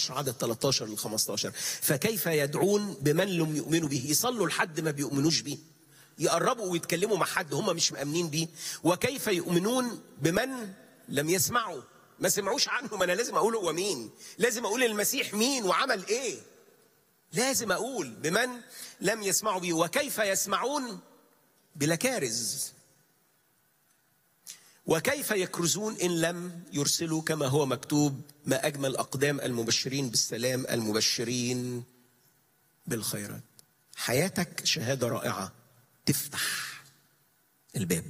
15 عدد 13 ل 15 فكيف يدعون بمن لم يؤمنوا به يصلوا لحد ما بيؤمنوش بيه يقربوا ويتكلموا مع حد هم مش مأمنين بيه وكيف يؤمنون بمن لم يسمعوا ما سمعوش عنه ما انا لازم اقول هو مين لازم اقول المسيح مين وعمل ايه لازم اقول بمن لم يسمعوا به وكيف يسمعون بلا كارز وكيف يكرزون ان لم يرسلوا كما هو مكتوب ما اجمل اقدام المبشرين بالسلام المبشرين بالخيرات حياتك شهاده رائعه تفتح الباب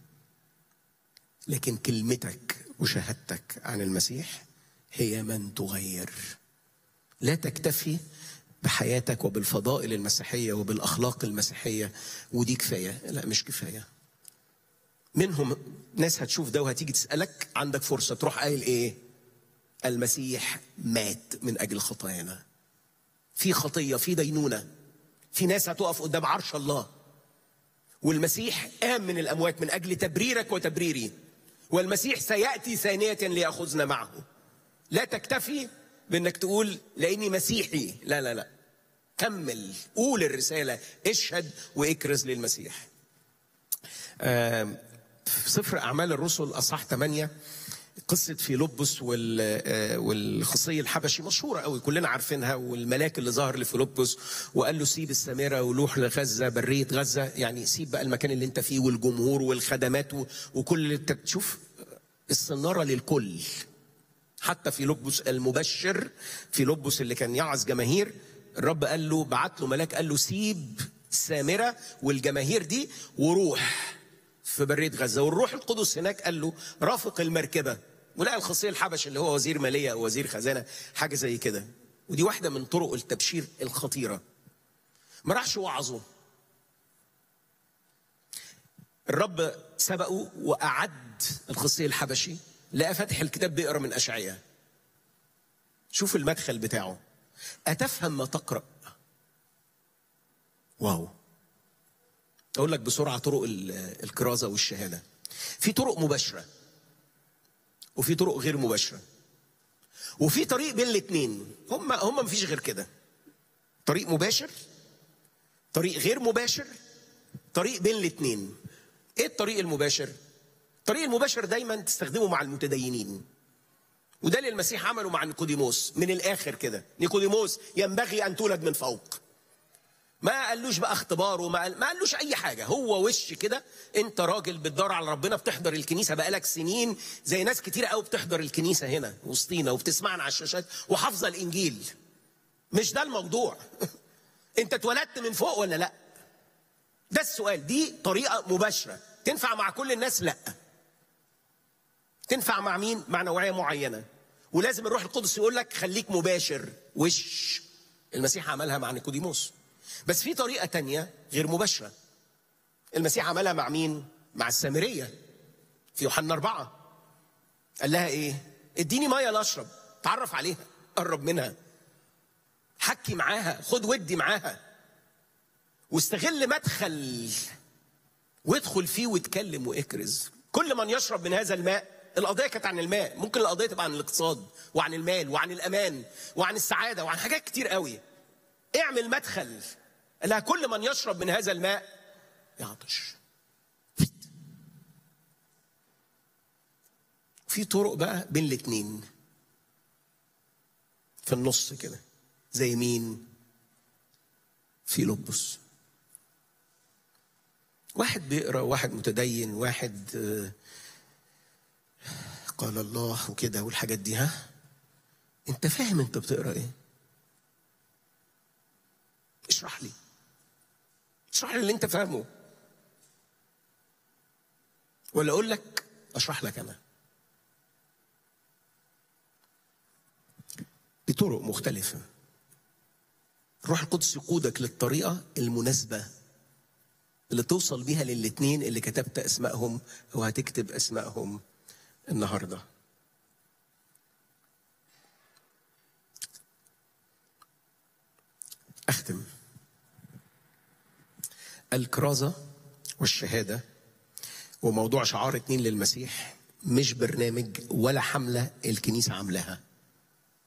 لكن كلمتك وشهادتك عن المسيح هي من تغير لا تكتفي بحياتك وبالفضائل المسيحيه وبالاخلاق المسيحيه ودي كفايه لا مش كفايه منهم ناس هتشوف ده وهتيجي تسالك عندك فرصه تروح قايل ايه المسيح مات من اجل خطايانا في خطيه في دينونه في ناس هتقف قدام عرش الله والمسيح قام من الاموات من اجل تبريرك وتبريري والمسيح سياتي ثانيه لياخذنا معه لا تكتفي بانك تقول لاني مسيحي لا لا لا كمل قول الرساله اشهد واكرز للمسيح آه في سفر اعمال الرسل اصحاح 8 قصة فيلبس والخصي الحبشي مشهورة قوي كلنا عارفينها والملاك اللي ظهر لفيلبس وقال له سيب السامرة ولوح لغزة برية غزة يعني سيب بقى المكان اللي انت فيه والجمهور والخدمات وكل اللي انت تشوف الصنارة للكل حتى في لبس المبشر في لبس اللي كان يعظ جماهير الرب قال له بعت له ملاك قال له سيب السامرة والجماهير دي وروح في برية غزة والروح القدس هناك قال له رافق المركبة ولقى الخصي الحبش اللي هو وزير مالية أو وزير خزانة حاجة زي كده ودي واحدة من طرق التبشير الخطيرة ما راحش وعظه الرب سبقه وأعد الخصي الحبشي لقى فاتح الكتاب بيقرا من أشعياء شوف المدخل بتاعه أتفهم ما تقرأ واو اقول لك بسرعه طرق الكرازه والشهاده في طرق مباشره وفي طرق غير مباشره وفي طريق بين الاثنين هم هم مفيش غير كده طريق مباشر طريق غير مباشر طريق بين الاثنين ايه الطريق المباشر الطريق المباشر دايما تستخدمه مع المتدينين وده اللي المسيح عمله مع نيقوديموس من الاخر كده نيقوديموس ينبغي ان تولد من فوق ما قالوش بقى اختبار وما قال ما قالوش اي حاجه هو وش كده انت راجل بتدور على ربنا بتحضر الكنيسه بقالك سنين زي ناس كتير قوي بتحضر الكنيسه هنا وسطينا وبتسمعنا على الشاشات وحافظه الانجيل مش ده الموضوع انت اتولدت من فوق ولا لا ده السؤال دي طريقه مباشره تنفع مع كل الناس لا تنفع مع مين مع نوعيه معينه ولازم الروح القدس يقول لك خليك مباشر وش المسيح عملها مع نيكوديموس بس في طريقة تانية غير مباشرة المسيح عملها مع مين؟ مع السامرية في يوحنا أربعة قال لها إيه؟ اديني مية لأشرب تعرف عليها قرب منها حكي معاها خد ودي معاها واستغل مدخل وادخل فيه واتكلم واكرز كل من يشرب من هذا الماء القضية كانت عن الماء ممكن القضية تبقى عن الاقتصاد وعن المال وعن الأمان وعن السعادة وعن حاجات كتير قوي اعمل مدخل لها كل من يشرب من هذا الماء يعطش في طرق بقى بين الاتنين في النص كده زي مين في لبس واحد بيقرا واحد متدين واحد قال الله وكده والحاجات دي ها انت فاهم انت بتقرا ايه اشرح لي اشرح لي اللي انت فاهمه ولا اقول لك اشرح لك انا بطرق مختلفة الروح القدس يقودك للطريقة المناسبة اللي توصل بيها للاتنين اللي كتبت اسمائهم او هتكتب اسمائهم النهارده اختم الكرازة والشهادة وموضوع شعار اتنين للمسيح مش برنامج ولا حملة الكنيسة عاملاها